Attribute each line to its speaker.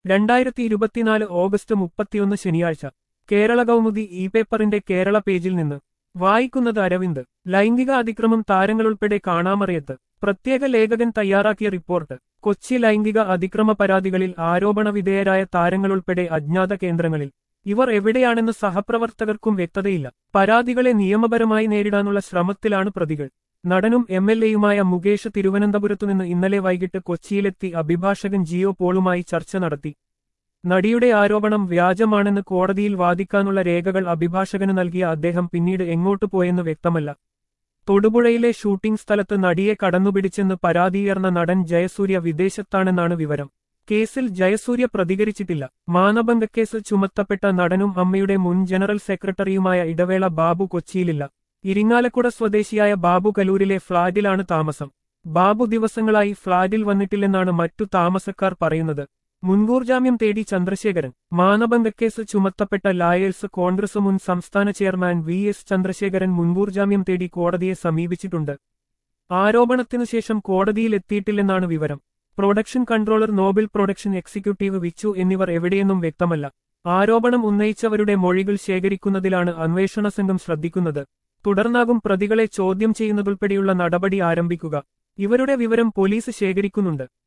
Speaker 1: രണ്ടായിരത്തി ഇരുപത്തിനാല് ഓഗസ്റ്റ് മുപ്പത്തിയൊന്ന് ശനിയാഴ്ച കേരള കൗമുദി ഇ പേപ്പറിന്റെ കേരള പേജിൽ നിന്ന് വായിക്കുന്നത് അരവിന്ദ് ലൈംഗിക അതിക്രമം താരങ്ങളുൾപ്പെടെ കാണാമറിയത്ത് പ്രത്യേക ലേഖകൻ തയ്യാറാക്കിയ റിപ്പോർട്ട് കൊച്ചി ലൈംഗിക അതിക്രമ പരാതികളിൽ ആരോപണ വിധേയരായ താരങ്ങളുൾപ്പെടെ അജ്ഞാത കേന്ദ്രങ്ങളിൽ ഇവർ എവിടെയാണെന്ന് സഹപ്രവർത്തകർക്കും വ്യക്തതയില്ല പരാതികളെ നിയമപരമായി നേരിടാനുള്ള ശ്രമത്തിലാണ് പ്രതികൾ നടനും എം എൽ എയുമായ മുകേഷ് തിരുവനന്തപുരത്തുനിന്ന് ഇന്നലെ വൈകിട്ട് കൊച്ചിയിലെത്തി അഭിഭാഷകൻ ജിയോ പോളുമായി ചർച്ച നടത്തി നടിയുടെ ആരോപണം വ്യാജമാണെന്ന് കോടതിയിൽ വാദിക്കാനുള്ള രേഖകൾ അഭിഭാഷകന് നൽകിയ അദ്ദേഹം പിന്നീട് എങ്ങോട്ടു പോയെന്ന് വ്യക്തമല്ല തൊടുപുഴയിലെ ഷൂട്ടിംഗ് സ്ഥലത്ത് നടിയെ കടന്നുപിടിച്ചെന്ന് പരാതിയുയർന്ന നടൻ ജയസൂര്യ വിദേശത്താണെന്നാണ് വിവരം കേസിൽ ജയസൂര്യ പ്രതികരിച്ചിട്ടില്ല മാനഭംഗക്കേസ് ചുമത്തപ്പെട്ട നടനും അമ്മയുടെ മുൻ ജനറൽ സെക്രട്ടറിയുമായ ഇടവേള ബാബു കൊച്ചിയിലില്ല ഇരിങ്ങാലക്കുട സ്വദേശിയായ ബാബു കലൂരിലെ ഫ്ളാറ്റിലാണ് താമസം ബാബു ദിവസങ്ങളായി ഫ്ളാറ്റിൽ വന്നിട്ടില്ലെന്നാണ് മറ്റു താമസക്കാർ പറയുന്നത് മുൻകൂർ ജാമ്യം തേടി ചന്ദ്രശേഖരൻ മാനഭംഗക്കേസ് ചുമത്തപ്പെട്ട ലായേഴ്സ് കോൺഗ്രസ് മുൻ സംസ്ഥാന ചെയർമാൻ വി എസ് ചന്ദ്രശേഖരൻ മുൻകൂർ ജാമ്യം തേടി കോടതിയെ സമീപിച്ചിട്ടുണ്ട് ആരോപണത്തിനു ശേഷം കോടതിയിലെത്തിയിട്ടില്ലെന്നാണ് വിവരം production controller Noble production executive Vichu എന്നിവർ എവിടെയെന്നും വ്യക്തമല്ല ആരോപണം ഉന്നയിച്ചവരുടെ മൊഴികൾ ശേഖരിക്കുന്നതിലാണ് അന്വേഷണ സംഘം ശ്രദ്ധിക്കുന്നത് തുടർന്നാകും പ്രതികളെ ചോദ്യം ചെയ്യുന്നതുൾപ്പെടെയുള്ള നടപടി ആരംഭിക്കുക ഇവരുടെ വിവരം പോലീസ് ശേഖരിക്കുന്നുണ്ട്